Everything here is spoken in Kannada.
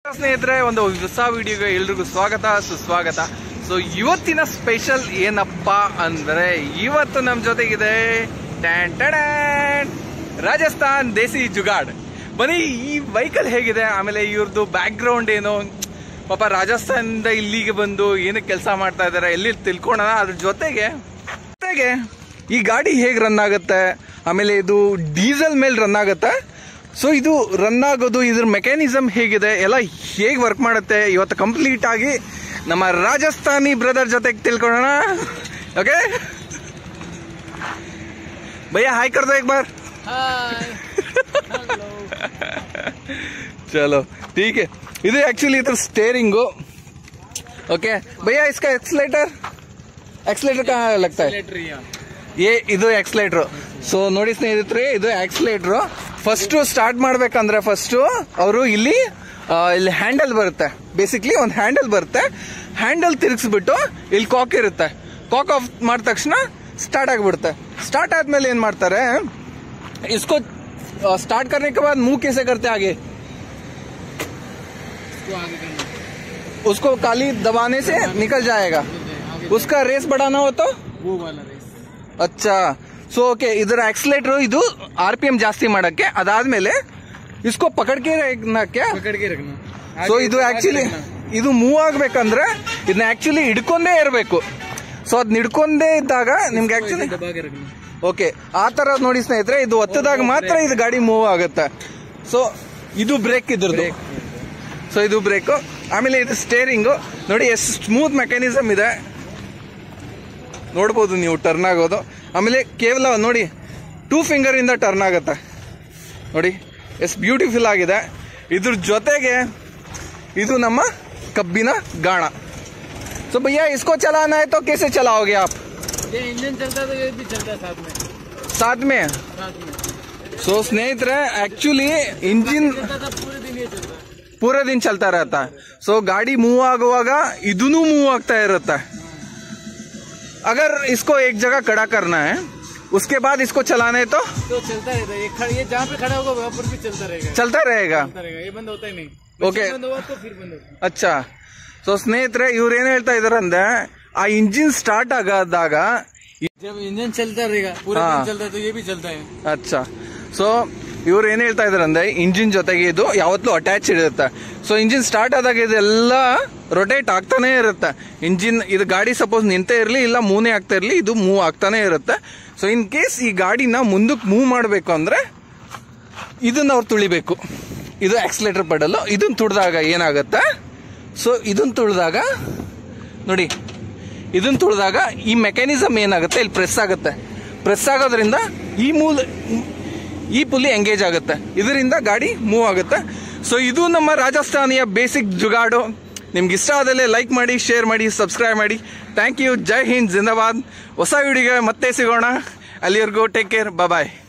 ಸ್ನೇಹಿತರೆ ಒಂದು ಹೊಸ ವಿಡಿಯೋಗೆ ಎಲ್ರಿಗೂ ಸ್ವಾಗತ ಸುಸ್ವಾಗತ ಸೊ ಇವತ್ತಿನ ಸ್ಪೆಷಲ್ ಏನಪ್ಪಾ ಅಂದ್ರೆ ಇವತ್ತು ನಮ್ಮ ಜೊತೆಗಿದೆ ಟ್ಯಾನ್ ಟ್ಯಾಡಾನ್, ರಾಜಸ್ಥಾನ್ ದೇಸಿ ಜುಗಾಡ್ ಬನ್ನಿ ಈ ವೆಹಿಕಲ್ ಹೇಗಿದೆ ಆಮೇಲೆ ಇವ್ರದ್ದು ಬ್ಯಾಕ್ ಗ್ರೌಂಡ್ ಏನು ಪಾಪ ರಾಜಸ್ಥಾನದಿಂದ ಇಲ್ಲಿಗೆ ಬಂದು ಏನಕ್ಕೆ ಕೆಲಸ ಮಾಡ್ತಾ ಇದ್ದಾರೆ ಎಲ್ಲಿ ತಿಳ್ಕೊಳ್ಳೋಣ ಅದ್ರ ಜೊತೆಗೆ ಜೊತೆಗೆ ಈ ಗಾಡಿ ಹೇಗೆ ರನ್ ಆಗುತ್ತೆ ಆಮೇಲೆ ಇದು ಡೀಸೆಲ್ ಮೇಲೆ ರನ್ ಆಗುತ್ತೆ ಸೊ ಇದು ರನ್ ಆಗೋದು ಇದ್ರ ಮೆಕ್ಯಾನಿಸಮ್ ಹೇಗಿದೆ ಎಲ್ಲ ಹೇಗೆ ವರ್ಕ್ ಮಾಡುತ್ತೆ ಇವತ್ತು ಕಂಪ್ಲೀಟ್ ಆಗಿ ನಮ್ಮ ರಾಜಸ್ಥಾನಿ ಬ್ರದರ್ ಜೊತೆಗೆ ತಿಳ್ಕೊಳ್ಳೋಣ ಓಕೆ ಭಯ್ಯ ಹಾಯ್ ಕರ್ದೋ एक बार चलो ठीक है ಇದು ಆಕ್ಚುಲಿ ಇದ್ರ ಸ್ಟೇರಿಂಗು ಓಕೆ ಭಯ್ಯ इसका एक्सलेटर एक्सलेटर कहाँ लगता है ಏ ಇದು ಆಕ್ಸ್ಲೇಟ್ರು ಸೊ ನೋಡಿ ಸ್ನೇಹಿತರೆ ಇದು ಆಕ್ಸ್ಲೇಟ್ರು ಫಸ್ಟ್ ಸ್ಟಾರ್ಟ್ ಮಾಡ್ಬೇಕಂದ್ರೆ ಫಸ್ಟ್ ಅವರು ಇಲ್ಲಿ ಆ, ಇಲ್ಲಿ ಹ್ಯಾಂಡಲ್ ಬರುತ್ತೆ ಬೇಸಿಕ್ಲಿ ಒಂದು ಹ್ಯಾಂಡಲ್ ಬರುತ್ತೆ ಹ್ಯಾಂಡಲ್ ತಿರುಗಿಸ್ಬಿಟ್ಟು ಇಲ್ಲಿ ಕಾಕ್ ಇರುತ್ತೆ ಕಾಕ್ ಆಫ್ ಮಾಡಿದ ತಕ್ಷಣ ಸ್ಟಾರ್ಟ್ ಆಗಿಬಿಡುತ್ತೆ ಸ್ಟಾರ್ಟ್ ಆದ್ಮೇಲೆ ಏನ್ ಮಾಡ್ತಾರೆ इसको स्टार्ट करने के बाद मुंह कैसे करते हैं आगे उसको काली दबाने से निकल जाएगा उसका रेस बढ़ाना हो तो वो वाला रेस ಅಚ್ಚಾ ಸೊ ಓಕೆ ಇದರ ಆಕ್ಸಿಲೇಟರ್ ಇದು ಆರ್ ಪಿ ಎಂ ಜಾಸ್ತಿ ಮಾಡಕ್ಕೆ ಅದಾದ್ಮೇಲೆ ಇಸ್ಕೋ ಪಕಡ್ಕೆ ರಖನಕ್ಕೆ पकड़ के रखना ಸೊ ಇದು ಆಕ್ಚುಲಿ ಇದು ಮೂವ್ ಆಗ್ಬೇಕಂದ್ರೆ ಇದನ್ನ ಆಕ್ಚುಲಿ ಹಿಡ್ಕೊಂಡೇ ಇರಬೇಕು ಸೊ ಅದ್ ಹಿಡ್ಕೊಂಡೇ ಇದ್ದಾಗ ನಿಮ್ಗೆ ಆಕ್ಚುಲಿ दबा के रखना ಓಕೆ ಆ ತರ ನೋಡಿ ಸ್ನೇಹಿತರೆ ಇದು ಒತ್ತದಾಗ ಮಾತ್ರ ಇದು ಗಾಡಿ ಮೂವ್ ಆಗುತ್ತೆ ಸೊ ಇದು ಬ್ರೇಕ್ ಇದ್ರದ್ದು ಸೊ ಇದು ಬ್ರೇಕ್ ಆಮೇಲೆ ಇದು ಸ್ಟೇರಿಂಗು ನೋಡಿ ಎಷ್ಟು ಸ್ಮೂತ್ ಮೆಕ್ಯಾನಿಸಮ್ ಇದೆ ನೋಡ್ಬೋದು ನೀವು ಟರ್ನ್ ಆಗೋದು ಆಮೇಲೆ ಕೇವಲ ನೋಡಿ ಟೂ ಫಿಂಗರ್ ಇಂದ ಟರ್ನ್ ಆಗುತ್ತೆ ನೋಡಿ ಎಷ್ಟು ಬ್ಯೂಟಿಫುಲ್ ಆಗಿದೆ ಇದ್ರ ಜೊತೆಗೆ ಇದು ನಮ್ಮ ಕಬ್ಬಿನ ಗಾಣ ಸೊ ಭಯ್ಯ ಇಸ್ಕೋ ಚಲಾನ है तो कैसे चलाओगे आप ये इंजन चलता है तो ये भी चलता है साथ में साथ में साथ में ಸೊ ಸ್ನೇಹಿತರೆ ಆಕ್ಚುಲಿ ಇಂಜಿನ್ चलता था पूरे दिन ये चलता है ಪೂರಾ ದಿನ ಚಲ್ತಾ ಇರತ್ತೆ ಸೊ ಗಾಡಿ ಮೂವ್ ಆಗುವಾಗ ಇದೂ ಮೂವ್ ಆಗ್ತಾ ಇರುತ್ತೆ अगर इसको एक जगह खड़ा करना है उसके बाद इसको चलाना है तो तो चलता रहता है ये खड़ ये जहाँ पे खड़ा होगा वहाँ पर भी चलता रहेगा चलता रहेगा चलता रहेगा ये बंद होता ही नहीं Okay. बंद हुआ तो फिर बंद होता ಅಚ್ಚಾ ಸೊ ಸ್ನೇಹಿತರೆ ಇವ್ರು ಏನ್ ಹೇಳ್ತಾ ಇದಾರಂದ್ರೆ ಆ ಇಂಜಿನ್ ಸ್ಟಾರ್ಟ್ ಆಗದಾಗ है जब इंजन चलता रहेगा पूरा हाँ। दिन चलता है तो ये भी चलता है ಅಚ್ಚಾ ಸೊ ಇವ್ರು ಏನ್ ಹೇಳ್ತಾ ಇದಾರೆ ಅಂದ್ರೆ ಇಂಜಿನ್ ಜೊತೆಗೆ ಇದು ಯಾವತ್ತೂ ಅಟ್ಯಾಚ್ ಇರುತ್ತೆ ಸೊ ಇಂಜಿನ್ ಸ್ಟಾರ್ಟ್ ಆದಾಗ ಇದೆಲ್ಲ ರೊಟೇಟ್ ಆಗ್ತಾನೆ ಇರುತ್ತೆ ಇಂಜಿನ್ ಇದು ಗಾಡಿ ಸಪೋಸ್ ನಿಂತೇ ಇರಲಿ ಇಲ್ಲ ಮೂನೇ ಆಗ್ತಾ ಇರಲಿ ಇದು ಮೂವ್ ಆಗ್ತಾನೆ ಇರುತ್ತೆ ಸೊ ಇನ್ ಕೇಸ್ ಈ ಗಾಡಿನ ಮುಂದಕ್ಕೆ ಮೂವ್ ಮಾಡಬೇಕು ಅಂದ್ರೆ ಇದನ್ನ ಅವ್ರು ತುಳಿಬೇಕು ಇದು ಆಕ್ಸಿಲೇಟರ್ ಪಡಲು ಇದನ್ನ ತುಳಿದಾಗ ಏನಾಗುತ್ತೆ ಸೊ ಇದನ್ನ ತುಳಿದಾಗ ನೋಡಿ ಇದನ್ನ ತುಳಿದಾಗ ಈ ಮೆಕ್ಯಾನಿಸಮ್ ಏನಾಗುತ್ತೆ ಇಲ್ಲಿ ಪ್ರೆಸ್ ಆಗುತ್ತೆ ಪ್ರೆಸ್ ಆಗೋದ್ರಿಂದ ಈ ಮೂಲ ಈ ಪುಲ್ಲಿ ಎಂಗೇಜ್ ಆಗುತ್ತೆ ಇದರಿಂದ ಗಾಡಿ ಮೂವ್ ಆಗುತ್ತೆ ಸೊ ಇದು ನಮ್ಮ ರಾಜಸ್ಥಾನಿಯ ಬೇಸಿಕ್ ಜುಗಾಡು ನಿಮ್ಗೆ ಇಷ್ಟ ಆದಲ್ಲಿ ಲೈಕ್ ಮಾಡಿ ಶೇರ್ ಮಾಡಿ ಸಬ್ಸ್ಕ್ರೈಬ್ ಮಾಡಿ ಥ್ಯಾಂಕ್ ಯು ಜೈ ಹಿಂದ್ ಜಿಂದಾಬಾದ್ ಹೊಸ ವಿಡಿಯೋಗೆ ಮತ್ತೆ ಸಿಗೋಣ ಅಲ್ಲಿವರೆಗೂ ಟೇಕ್ ಕೇರ್ ಬಾಯ್